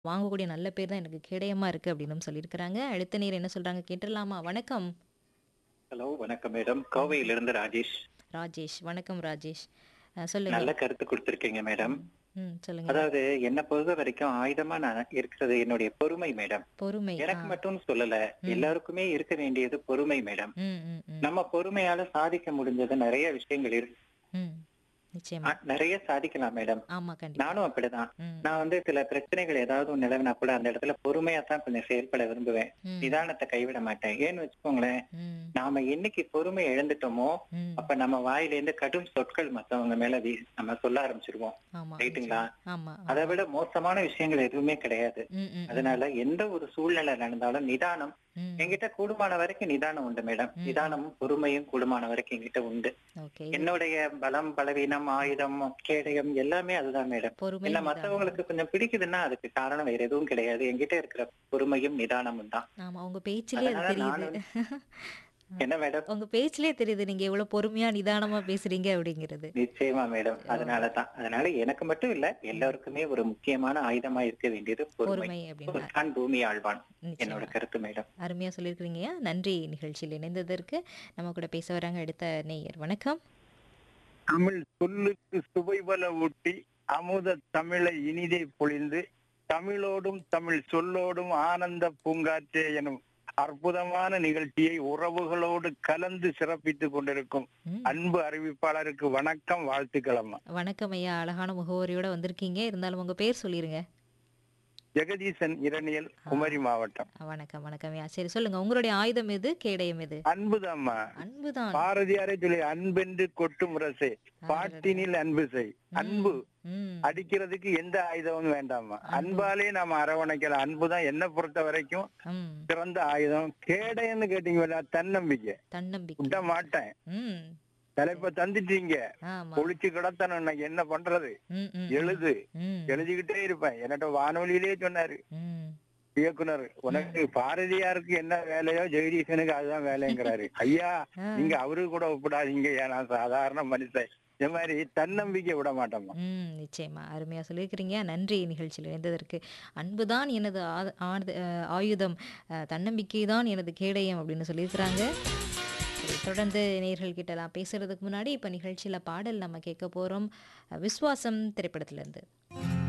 வாங்கக்கூடிய நல்ல பேர் தான் எனக்கு கேடயமா இருக்கு அப்படின்னு சொல்லியிருக்கிறாங்க. அடுத்த நேயர் என்ன சொல்றாங்க கேட்டுறலாமா? வணக்கம். ஹலோ வணக்கம் மேடம் கோவையிலிருந்து ராஜேஷ் ராஜேஷ். வணக்கம் ராஜேஷ். அ சொல்லுங்க. நல்ல கருத்து கொடுத்திருக்கீங்க மேடம் ம். சொல்லுங்க. அதாவது என்ன பொறுத்த வரைக்கும் ஆயுதமா நான் இருக்கிறது என்னுடைய பொறுமை மேடம் பொறுமை. ஆ. எனக்கு மட்டும் சொல்லல ம். எல்லாருக்குமே இருக்க வேண்டியது பொறுமை மேடம் ம், ம், ம். நம்ம பொறுமையால சாதிக்க முடிஞ்சது நிறைய விஷயங்கள் இருக்கு ம். நிச்சயமா. ஆ, நிறைய சாதிக்கலாம் மேடம் ஆமா கண்டிப்பா. நானும் அப்படிதான் ம். நான் வந்து சில பிரச்சனைகள் ஏதாவது ஒண்ணு நிலவினா கூட அந்த இடத்துல பொறுமையா தான் கொஞ்சம் செயல்பட விரும்புவேன் ம். நிதானத்தை கைவிட மாட்டேன் ஏன்னு வச்சுக்கோங்களேன் ம். நாம என்னைக்கு பொறுமை இழந்துட்டோமோ ம். அப்ப நம்ம வாயிலேருந்து கடும் சொற்கள் மத்தவங்க மேல வீ நம்ம சொல்ல ஆரம்பிச்சிருவோம் ஆமா. ரைட்டுங்களா? நிச்சயமா. ஆமா. அதை விட மோசமான விஷயங்கள் எதுவுமே கிடையாது ம், ம், ம். அதனால எந்த ஒரு சூழ்நிலை நடந்தாலும் நிதானம் ம். என்கிட்ட கூடுமான வரைக்கும் நிதானம் உண்டு மேடம் ம். நிதானமும் பொறுமையும் கூடுமான வரைக்கும் என்கிட்ட உண்டு ஓகே. என்னுடைய பலம் பலவீனம் ஆயுதம் கேடயம் எல்லாமே அதுதான் மேடம் பொறுமை. இல்ல நிதானம். மத்தவங்களுக்கு கொஞ்சம் பிடிக்குதுன்னா அதுக்கு காரணம் வேற எதுவும் கிடையாது என்கிட்ட இருக்கிற பொறுமையும் நிதானமும் தான் ஆமா உங்க பேச்சிலே அது அதனால தெரியுது. என்ன மேடம் உங்க பேச்சிலே தெரியுது நீங்க எவ்வளவு பொறுமையா நிதானமா பேசுறீங்க அப்படிங்கிறது. நிச்சயமா மேடம் அதனாலதான் அதனால எனக்கு மட்டும் இல்ல எல்லாருக்குமே ஒரு முக்கியமான ஆயுதமா இருக்க வேண்டியது பொறுமை பொறுமை அப்படின்னா தான் பூமி ஆழ்வான் என்னோட நிச்சயமா. கருத்து மேடம் அருமையா சொல்லியிருக்கிறீங்க நன்றி நிகழ்ச்சியில் இணைந்ததற்கு நம்ம கூட பேச வராங்க அடுத்த நேயர் வணக்கம் தமிழ் சொல்லுக்கு சுவைபல ஊட்டி அமுத தமிழை இனிதே பொழிந்து தமிழோடும் தமிழ் சொல்லோடும் ஆனந்த பூங்காற்றே எனும் அற்புதமான நிகழ்ச்சியை உறவுகளோடு கலந்து சிறப்பித்துக் கொண்டிருக்கும் ம். அன்பு அறிவிப்பாளருக்கு வணக்கம் வாழ்த்துக்கள் அம்மா வணக்கம் ஐயா அழகான முகவரியோட வந்திருக்கீங்க இருந்தாலும் உங்க பேர் சொல்லிருங்க ஜெகதீசன் இரணியல் குமரி மாவட்டம் வணக்கம் வணக்கம் ஐயா சரி சொல்லுங்க உங்களுடைய ஆயுதம் எது கேடயம் எது அன்புதாம்மா அன்புதான் பாரதியாரே சொல்லி அன்பென்று கொட்டும் ரசை பாட்டினில் அன்பு செய் அன்பு ம். அடிக்கிறதுக்கு எந்த ஆயுதமும் வேண்டாமா அன்பாலே நாம அரவணைக்கலாம் அன்புதான் என்ன பொறுத்த வரைக்கும் ம். சிறந்த ஆயுதம் கேடைன்னு கேட்டீங்களா தன்னம்பிக்கை தன்னம்பிக்கை விட மாட்டேன் ம் தலைப்ப தந்துட்டீங்க ஆமா ஒழிச்சு கிடத்தணும் இன்னைக்கு என்ன பண்றது ம், ம், எழுது ம், எழுதிக்கிட்டே இருப்பேன் என்னட்ட வானொலியிலே சொன்னாரு ம். இயக்குனர் உனக்கு பாரதியாருக்கு என்ன வேலையோ ஜெகதீசனுக்கு அதுதான் வேலைங்கிறாரு ஐயா ஆ. நீங்க அவரு கூட ஒப்பிடாதீங்க ஏன் நான் சாதாரண மனுஷன் இந்த மாதிரி தன்னம்பிக்கை விட மாட்டோமா ம் நிச்சயமா அருமையா சொல்லியிருக்கிறீங்க நன்றி நிகழ்ச்சியில் இணைந்ததற்கு அன்புதான் எனது ஆ- ஆது- அஹ், ஆயுதம் அஹ், தன்னம்பிக்கை தான் எனது கேடயம் அப்படின்னு சொல்லியிருக்கிறாங்க சரி, தொடர்ந்து நேர்கள் கிட்டலாம் பேசுறதுக்கு முன்னாடி இப்ப நிகழ்ச்சியில பாடல் நம்ம கேட்க போறோம் அஹ், விஸ்வாசம் திரைப்படத்திலிருந்து